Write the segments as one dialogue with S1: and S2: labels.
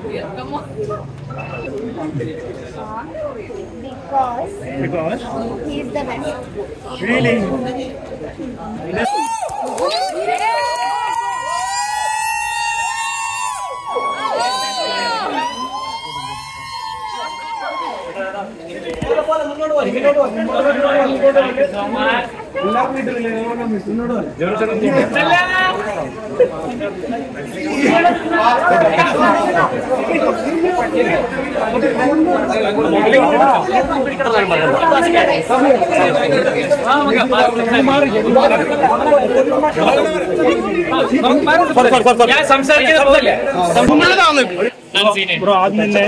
S1: Because
S2: Because
S1: he's the best.
S2: really.
S3: ഞാൻ സംസാരിക്കുന്ന പോകില്ല
S2: ബ്രോ ആദ്യം തന്നെ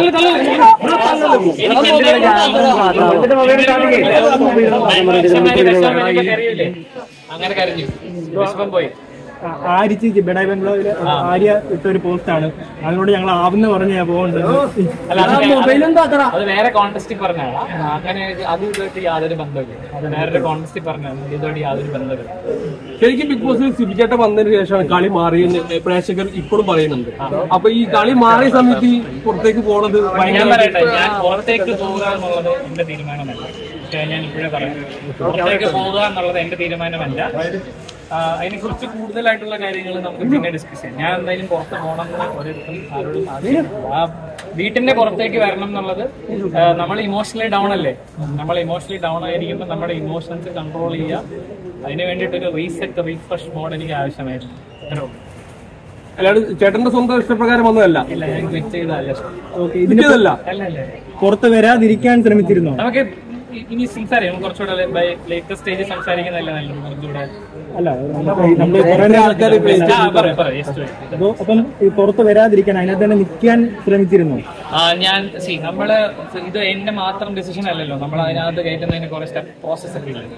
S3: അങ്ങനെ കരഞ്ഞു വിഷമം പോയി
S2: ആരിച്ച് ബെഡായി ബംഗ്ലാവില് ആര്യ ഇട്ട ഒരു പോസ്റ്റാണ് അതിനോട് ഞങ്ങൾ ആവുന്ന പറഞ്ഞ് ഞാൻ പോകുന്നുണ്ട്
S3: അല്ല അത് അത് വേറെ കോൺടെസ്റ്റിൽ പറഞ്ഞാണ് അങ്ങനെ അത് ഇതുമായിട്ട് യാതൊരു ബന്ധമില്ല അത് വേറൊരു കോൺടെസ്റ്റിൽ പറഞ്ഞാണ് ഇതുമായിട്ട് യാതൊരു ബന്ധമില്ല
S4: ശരിക്കും ബിഗ് ബോസിൽ സിബിചേട്ടൻ വന്നതിന് ശേഷമാണ് കളി മാറിയെന്ന് പ്രേക്ഷകർ ഇപ്പോഴും പറയുന്നുണ്ട് അപ്പൊ ഈ കളി മാറിയ സമയത്ത് ഈ പുറത്തേക്ക് പോണത്
S3: ഞാൻ
S4: ഭയങ്കര
S3: പറയട്ടെ ഞാൻ പുറത്തേക്ക് പോവുക എന്നുള്ളത് എന്റെ തീരുമാനമല്ല പക്ഷേ ഞാൻ ഇപ്പോഴേ പറയാം പുറത്തേക്ക് പോവുക എന്നുള്ളത് എന്റെ തീരുമാനമല്ല ആ, അതിനെക്കുറിച്ച് കൂടുതലായിട്ടുള്ള കാര്യങ്ങൾ നമുക്ക് പിന്നെ ഡിസ്കസ് ചെയ്യാം ഞാൻ എന്തായാലും പുറത്ത് പോകണം എന്ന് ഒരിടത്തും ആരോടും ആവശ്യമില്ല. ആ വീട്ടിന്റെ പുറത്തേക്ക് വരണം എന്നുള്ളത് ആ, നമ്മൾ ഇമോഷണലി ഡൗൺ അല്ലേ നമ്മൾ ഇമോഷണലി ഡൗൺ ആയിരിക്കുമ്പോൾ നമ്മുടെ ഇമോഷൻസ് കൺട്രോൾ ചെയ്യുക അതിന് വേണ്ടിയിട്ടൊരു റീസെറ്റ് റീഫ്രഷ് മോഡ് എനിക്ക് ആവശ്യമായിരുന്നു അത്രേ ഉള്ളൂ.
S4: അല്ലാണ്ട് ചേട്ടന്റെ സ്വന്തം ഇഷ്ടപ്രകാരം വന്നതല്ല
S3: ഇല്ല ഞാൻ ക്വിറ്റ് ചെയ്തതല്ല
S2: ഓക്കെ ഇതിന്റെ
S4: ഇതിന്റേതല്ല
S3: അല്ല അല്ല
S2: പുറത്ത് വരാതിരിക്കാൻ ശ്രമിച്ചിരുന്നോ
S3: നമുക്ക് ഇ- ഇനി സംസാരിക്കാം നമുക്ക് കുറച്ചുകൂടെ ലേറ്റസ്റ്റ് സ്റ്റേജിൽ സംസാരിക്കുന്നതല്ലേ നല്ലത് കുറച്ചുകൂടെ
S2: അല്ല നമ്മൾ കുറെ ആൾക്കാർ
S3: ആ, പറയ്, പറയ്, yes, do it.
S2: അപ്പൊ അപ്പം ഈ പുറത്ത് വരാതിരിക്കാൻ അതിനകത്ത് തന്നെ നിൽക്കാൻ ശ്രമിച്ചിരുന്നു
S3: ആ, ഞാൻ സി നമ്മള് ഇത് എന്റെ മാത്രം ഡിസിഷൻ അല്ലല്ലോ നമ്മൾ അതിനകത്ത് കയറ്റുന്നതിന് കുറെ സ്റ്റെപ്പ് പ്രോസസ് ഒക്കെ ഇല്ലേ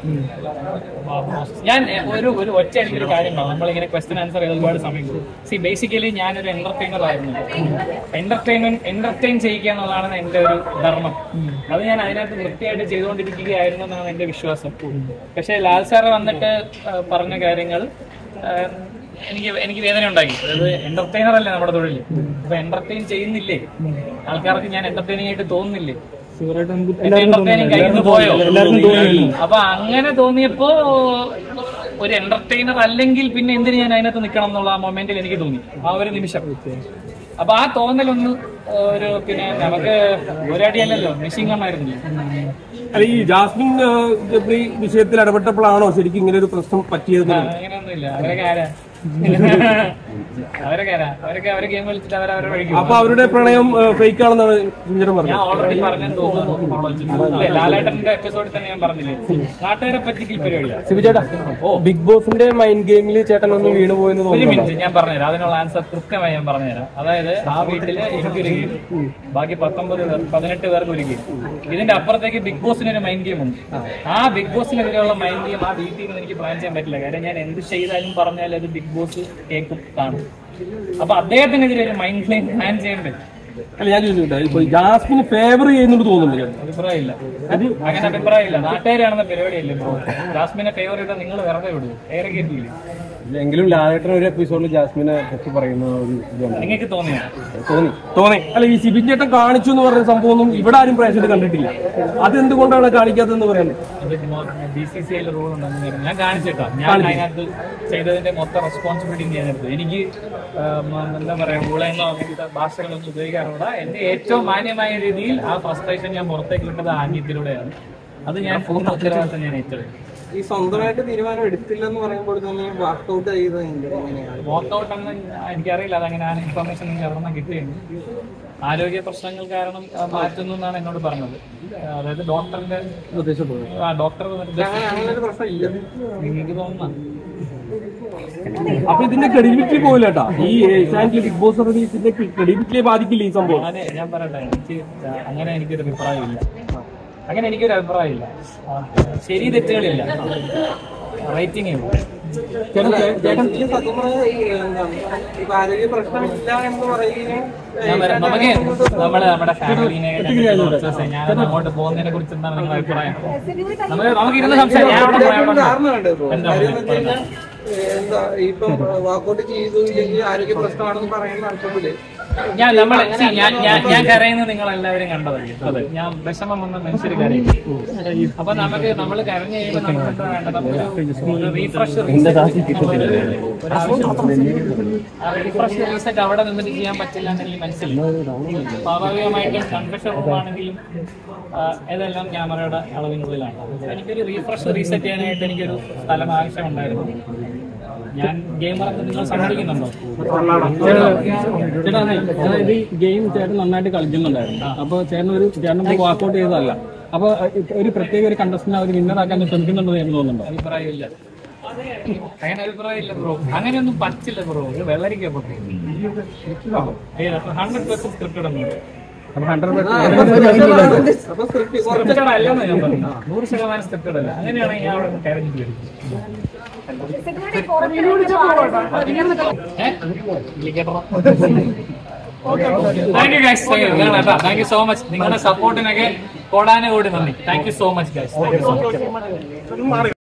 S3: ആ, process. ഞാൻ എ, ഒരു ഒരു ഒറ്റ ഒരു കാര്യം പറയാം നമ്മളിങ്ങനെ ക്വസ്റ്റ്യൻ ആൻസർ ചെയ്ത് ഒരുപാട് സമയം സി ബേസിക്കലി ഞാനൊരു എന്റർടൈനർ ആയിരുന്നു എന്റർടൈൻമെന്റ് എന്റർടൈൻ ചെയ്യിക്കുക എന്നുള്ളതാണ് എന്റെ ഒരു ധർമ്മം അത് ഞാൻ അതിനകത്ത് വൃത്തിയായിട്ട് ചെയ്തുകൊണ്ടിരിക്കുകയായിരുന്നു എന്നാണ് എന്റെ വിശ്വാസം പക്ഷേ ലാൽ സാറ് വന്നിട്ട് ആ, പറഞ്ഞ കാര്യങ്ങൾ ആ, എനിക്ക് എനിക്ക് വേദന ഉണ്ടാക്കി അതായത് എന്റർടൈനർ അല്ലേ നമ്മുടെ തൊഴിൽ അപ്പൊ എന്റർടൈൻ ചെയ്യുന്നില്ലേ ആൾക്കാർക്ക് ഞാൻ എന്റർടൈനിങ് ആയിട്ട് തോന്നുന്നില്ലേ എന്റെ entertaining കയ്യിൽ നിന്ന് പോയോ അപ്പൊ അങ്ങനെ തോന്നിയപ്പോ ഒരു എന്റർടൈനർ അല്ലെങ്കിൽ പിന്നെ എന്തിന് ഞാൻ അതിനകത്ത് നിൽക്കണം എന്നുള്ള ആ മൊമെന്റിൽ എനിക്ക് തോന്നി ആ ഒരു നിമിഷം അപ്പൊ ആ തോന്നലൊന്ന് ഒരു പിന്നെ നമുക്ക് ഒരടിയല്ലല്ലോ മിസ്സിംഗ് കണ്ണായിരുന്നില്ല
S4: അല്ല ഈ ജാസ്മിൻ ആ, ജബ്രി വിഷയത്തിൽ ഇടപെട്ടപ്പോഴാണോ ശരിക്കും ഇങ്ങനെ ഒരു പ്രശ്നം പറ്റിയത്
S3: അങ്ങനെയൊന്നുമില്ല അവരൊക്കെ ആരാ അവരൊക്കെ ആരാ അവരൊക്കെ അവരെ ഗെയിം കളിച്ചിട്ട് അവരവരെ വഴിക്കും
S4: അപ്പൊ അവരുടെ പ്രണയം ഫേക്ക് ആണെന്നാണ് കുഞ്ചരൻ
S3: ഞാൻ
S4: പറഞ്ഞത്
S3: ഓൾറെഡി പറഞ്ഞെന്ന് തോന്നുന്നു അല്ലേ, ലാലേട്ടന്റെ എപ്പിസോഡിൽ തന്നെ ഞാൻ പറഞ്ഞില്ലേ നാട്ടുകാരെ പറ്റിക്കൽ പരിപാടിയാ
S4: സിബിചേട്ടാ ബിഗ് ബോസിന്റെ മൈൻഡ് ഗെയിമിൽ ചേട്ടൻ ഒന്ന് വീണു പോയെന്ന്
S3: ഒരു
S4: തോന്നുന്നു
S3: മിനിറ്റ് ഞാൻ പറഞ്ഞുതരാം അതിനുള്ള ആൻസർ കൃത്യമായി ഞാൻ പറഞ്ഞുതരാം അതായത് ആ വീട്ടില് എനിക്കൊരു ഗെയിം ബാക്കി പത്തൊമ്പത് പേർ പതിനെട്ട് പേർക്ക് ഒരു ഗെയിം ഇതിന്റെ അപ്പുറത്തേക്ക് ബിഗ് ബോസിന് ഒരു മൈൻഡ് ഗെയിം ഉണ്ട് ആ ബിഗ് ബോസിനെതിരെയുള്ള മൈൻഡ് ഗെയിം ആ വീട്ടിൽ നിന്ന് എനിക്ക് പ്ലാൻ ചെയ്യാൻ പറ്റില്ല കാര്യം ഞാൻ എന്ത് ചെയ്താലും പറഞ്ഞാലും അത് ബിഗ് ബോസ് കേൾക്കും കാണും അപ്പൊ അദ്ദേഹത്തിനെതിരെ ഒരു മൈൻഡ് ഗെയിം പ്ലാൻ ചെയ്യണ്ടേ
S4: അല്ല ഞാൻ ചോദിച്ചോട്ടെ ഇപ്പൊ ജാസ്മിന് ഫേവർ ചെയ്യുന്നുണ്ട് തോന്നുന്നുണ്ട് ചേട്ടൻ
S3: അഭിപ്രായമില്ല അങ്ങനെ അഭിപ്രായമില്ല നാട്ടുകാരാണെന്ന പരിപാടിയല്ലേ ബ്രോ ജാസ്മിനെ ഫേവർ ചെയ്താൽ നിങ്ങൾ വെറുതെ വിടും ഏറെ കേട്ടില്ലേ
S5: എങ്കിലും ലാലേട്ടൻ ഒരു എപ്പിസോഡിൽ ജാസ്മിനെ പറ്റി പറയുന്ന ഒരു ഇതുണ്ട്
S3: നിങ്ങൾക്ക് തോന്നിയോ
S5: തോന്നി
S4: തോന്നി അല്ല ഈ സിബിൻ ചേട്ടൻ കാണിച്ചു എന്ന് പറയുന്ന സംഭവം ഒന്നും ഇവിടെ ആരും പ്രേക്ഷകർ കണ്ടിട്ടില്ല അതെന്തുകൊണ്ടാണ് കാണിക്കാത്തതെന്ന് പറയുന്നത്
S3: B C C I rule ഉണ്ടെന്ന് പറഞ്ഞു. ഞാൻ കാണിച്ചിട്ടാ ഞാൻ അതിനകത്ത് ചെയ്തതിന്റെ മൊത്തം റെസ്പോൺസിബിലിറ്റി ഞാൻ എടുത്തു എനിക്ക് ആ, മ- എന്താ പറയാ റൂളെന്നോ അങ്ങനത്തെ ഭാഷകളൊന്നും ഉപയോഗിക്കാറുള്ള എന്റെ ഏറ്റവും മാന്യമായ രീതിയിൽ ആ ഫ്രസ്ട്രേഷൻ ഞാൻ പുറത്തേക്ക് വിട്ടത് ആംഗ്യത്തിലൂടെയാണ് അത് ഞാൻ പൂർണ്ണ ഉത്തരവാദിത്തം ഞാൻ ഏറ്റെടുത്തു
S5: ഈ സ്വന്തമായിട്ട് തീരുമാനം എടുത്തില്ലെന്ന് പറയുമ്പോൾ തന്നെ വർക്കൗട്ട് ചെയ്തത് എങ്ങനെയാണ്
S3: വാക്കൗട്ട് എന്ന് എനിക്കറിയില്ല അതങ്ങനെ ആ ഇൻഫർമേഷൻ എനിക്ക് അവിടെ നിന്ന് കിട്ടിയിരുന്നു ആരോഗ്യ പ്രശ്നങ്ങൾ കാരണം ആ, മാറ്റുന്നു എന്നാണ് എന്നോട് പറഞ്ഞത് ആ, അതായത് ഡോക്ടറിന്റെ ആ ഡോക്ടർ
S5: അങ്ങനെ ഒരു പ്രശ്നം ഇല്ല
S3: നിങ്ങൾക്ക് തോന്നുന്ന
S4: അപ്പൊ ഇതിന്റെ ക്രെഡിബിലിറ്റി പോയില്ല കേട്ടാ ഈ ഏഷ്യാനെറ്റിലെ ബിഗ് ബോസ് ഇതിന്റെ ക്രെഡിബിലിറ്റിയെ ബാധിക്കില്ല ഈ സംഭവം
S3: അതെ ഞാൻ പറയട്ടെ എനിക്ക് അങ്ങനെ എനിക്കൊരു അഭിപ്രായമില്ല അങ്ങനെ എനിക്കൊരു അഭിപ്രായമില്ല ആ, ശരി തെറ്റുകളില്ല റേറ്റിംഗ്
S5: ഈ സത്യം പറഞ്ഞാൽ ഈ എന്താണ്, ഇപ്പൊ ആരോഗ്യ പ്രശ്നമില്ല എന്ന് പറയുകയും
S3: ഞാൻ പറയാം നമുക്ക് നമ്മള് നമ്മുടെ ഫാമിലിനെ ഞാൻ അങ്ങോട്ട് പോകുന്നതിനെ കുറിച്ച് എന്താണ് നിങ്ങളുടെ അഭിപ്രായം നമുക്ക് നമുക്ക് ഇരുന്ന് സംസാരിക്കാം ഞാൻ അവിടെ പോയി അവിടെ
S5: ധാരണ
S3: ഉണ്ടാവും.
S5: വേണ്ടേ ബ്രോ
S3: എന്താ
S5: കാര്യം എന്ന് വെച്ച് കഴിഞ്ഞാൽ എന്താ ഇപ്പം വാക്കൗട്ട് ചെയ്തു ഇല്ലെങ്കിൽ ആരോഗ്യ പ്രശ്നമാണെന്ന് പറയുന്ന അർത്ഥത്തില്
S3: ഞാൻ നമ്മൾ ഞാൻ ഞാൻ ഞാൻ കരയുന്നത് നിങ്ങൾ എല്ലാവരും കണ്ടതല്ലേ ഞാൻ വിഷമം വന്ന മനുഷ്യർ കരയും അപ്പൊ നമുക്ക് നമ്മൾ കരഞ്ഞു കഴിയുമ്പോൾ നമുക്ക് എന്താ വേണ്ടത് നമുക്ക് റീഫ്രഷ് റീഫ്രഷ് റീസെറ്റ് അവിടെ നിന്നിട്ട് ചെയ്യാൻ പറ്റില്ല എന്ന് എനിക്ക് മനസ്സിലായി സ്വാഭാവികമായിട്ടും കൺഫെഷൻ റൂമാണെങ്കിലും ഇതെല്ലാം ക്യാമറയുടെ അളവിനുള്ളിലാണ് എനിക്കൊരു റീഫ്രഷ് റീസെറ്റ് ചെയ്യാനായിട്ട് എനിക്കൊരു സ്ഥലം ആവശ്യമുണ്ടായിരുന്നു ഞാൻ ഗെയിമർ എന്ന് നിങ്ങൾ സമ്മതിക്കുന്നുണ്ടോ
S6: ചേട്ടാ അതായത് ഈ ഗെയിം ചേട്ടൻ നന്നായിട്ട് കളിക്കുന്നുണ്ടായിരുന്നു അപ്പൊ ചേട്ടൻ ഒരു ചേട്ടൻ വാക്കൗട്ട് ചെയ്തതല്ല അപ്പൊ ഇപ്പൊ ഒരു പ്രത്യേക ഒരു കണ്ടസ്റ്റിനെ അവർ വിന്നറാക്കാൻ ശ്രമിക്കുന്നുണ്ടെന്ന് എനിക്ക് തോന്നുന്നുണ്ടോ
S3: അഭിപ്രായമില്ല അങ്ങനെ അഭിപ്രായമില്ല ബ്രോ അങ്ങനെയൊന്നും പറ്റില്ല ബ്രോ ഇത് വെള്ളരിക്ക പൊട്ടി ഹൺഡ്രഡ് പെർസെന്റ് സ്ക്രിപ്റ്റഡ് ഒന്നും
S6: അപ്പൊ ഹൺഡ്രഡ്
S5: അപ്പൊ സ്ക്രിപ്റ്റ്
S3: സ്ക്രിപ്റ്റഡ് അല്ലെന്ന് ഞാൻ പറഞ്ഞു നൂറ് ശതമാനം സ്ക്രിപ്റ്റഡ് അല്ല അങ്ങനെയാണെങ്കിൽ ഞാൻ അവിടെ കരഞ്ഞിട്ട് വരും thank you guys thank you so much നിങ്ങളുടെ സപ്പോർട്ടിനൊക്കെ കോടാനുകൂടി നന്ദി thank you so much guys thank you so much